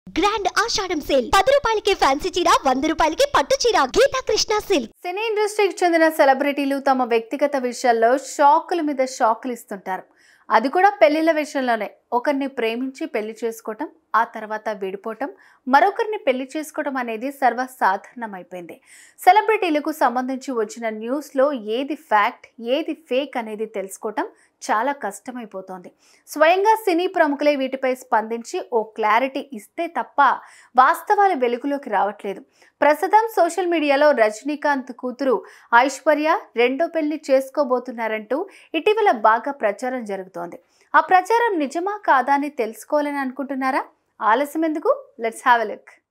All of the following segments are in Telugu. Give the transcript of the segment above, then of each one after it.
గ్రాండ్ ఆషాఢం సేల్ పది రూపాయలకి ఫ్యాన్సీ చీర వంద రూపాయలకి పట్టు చీర గీతా కృష్ణ సిల్క్ సినీ ఇండస్ట్రీకి చెందిన సెలబ్రిటీలు తమ వ్యక్తిగత విషయాల్లో షాకుల మీద షాకులు ఇస్తుంటారు అది కూడా పెళ్లిళ్ళ విషయంలోనే ఒకరిని ప్రేమించి పెళ్లి చేసుకోవటం ఆ తర్వాత విడిపోవటం మరొకరిని పెళ్లి చేసుకోవటం అనేది సర్వసాధారణమైపోయింది సెలబ్రిటీలకు సంబంధించి వచ్చిన న్యూస్లో ఏది ఫ్యాక్ట్ ఏది ఫేక్ అనేది తెలుసుకోవటం చాలా కష్టమైపోతోంది స్వయంగా సినీ ప్రముఖులే వీటిపై స్పందించి ఓ క్లారిటీ ఇస్తే తప్ప వాస్తవాలు వెలుగులోకి రావట్లేదు ప్రస్తుతం సోషల్ మీడియాలో రజనీకాంత్ కూతురు ఐశ్వర్య రెండో పెళ్లి చేసుకోబోతున్నారంటూ ఇటీవల బాగా ప్రచారం జరుగుతోంది ఆ ప్రచారం నిజమా కాదా అని తెలుసుకోవాలని అనుకుంటున్నారా ఆలస్యం ఎందుకు let's have a look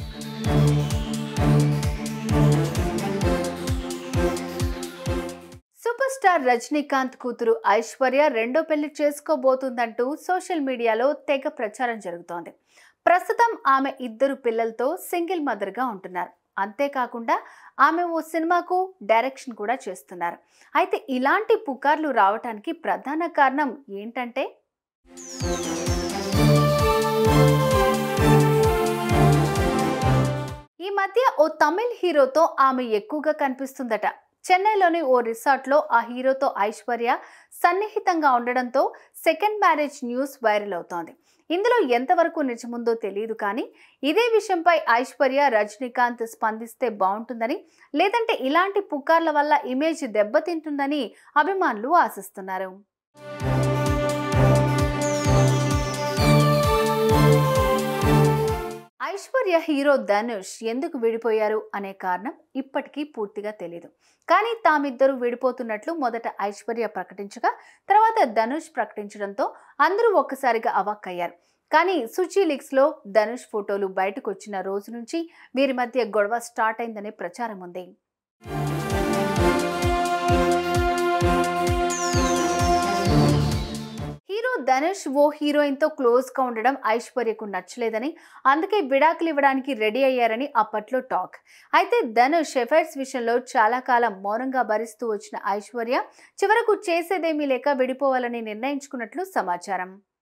super star Rajinikanth కూతురు ఐశ్వర్య రెండో పెళ్లి చేసుకోబోతుందంటూ సోషల్ మీడియాలో తెగ ప్రచారం జరుగుతోంది ప్రస్తుతం ఆమె ఇద్దరు పిల్లలతో సింగిల్ మదర్గా ఉంటున్నారు అంతేకాకుండా ఆమె ఓ సినిమాకు డైరెక్షన్ కూడా చేస్తున్నారు అయితే ఇలాంటి పుకార్లు రావటానికి ప్రధాన కారణం ఏంటంటే ఈ మధ్య ఓ తమిళ్ హీరోతో ఆమె ఎక్కువగా కనిపిస్తుందట చెన్నైలోని ఓ రిసార్ట్లో ఆ హీరోతో ఐశ్వర్య సన్నిహితంగా ఉండడంతో సెకండ్ మ్యారేజ్ న్యూస్ వైరల్ అవుతోంది ఇందులో ఎంతవరకు నిజముందో తెలియదు కానీ ఇదే విషయంపై ఐశ్వర్య రజనీకాంత్ స్పందిస్తే బాగుంటుందని లేదంటే ఇలాంటి పుకార్ల వల్ల ఇమేజ్ దెబ్బతింటుందని అభిమానులు ఆశిస్తున్నారు ఐశ్వర్య హీరో ధనుష్ ఎందుకు విడిపోయారు అనే కారణం ఇప్పటికీ పూర్తిగా తెలియదు కానీ తామిద్దరూ విడిపోతున్నట్లు మొదట ఐశ్వర్య ప్రకటించగా తర్వాత ధనుష్ ప్రకటించడంతో అందరూ ఒక్కసారిగా అవాక్కయ్యారు కానీ సుచి లీక్స్లో ధనుష్ ఫోటోలు బయటకు వచ్చిన రోజు నుంచి వీరి మధ్య గొడవ స్టార్ట్ అయిందనే ప్రచారం ఉంది హీరో ధనుష్ ఓ హీరోయిన్తో క్లోజ్గా ఉండడం ఐశ్వర్యకు నచ్చలేదని అందుకే విడాకులు ఇవ్వడానికి రెడీ అయ్యారని అప్పట్లో టాక్ అయితే ధనుష్ ఎఫైర్స్ విషయంలో చాలా కాలం మౌనంగా భరిస్తూ వచ్చిన ఐశ్వర్య చివరకు చేసేదేమీ లేక విడిపోవాలని నిర్ణయించుకున్నట్లు సమాచారం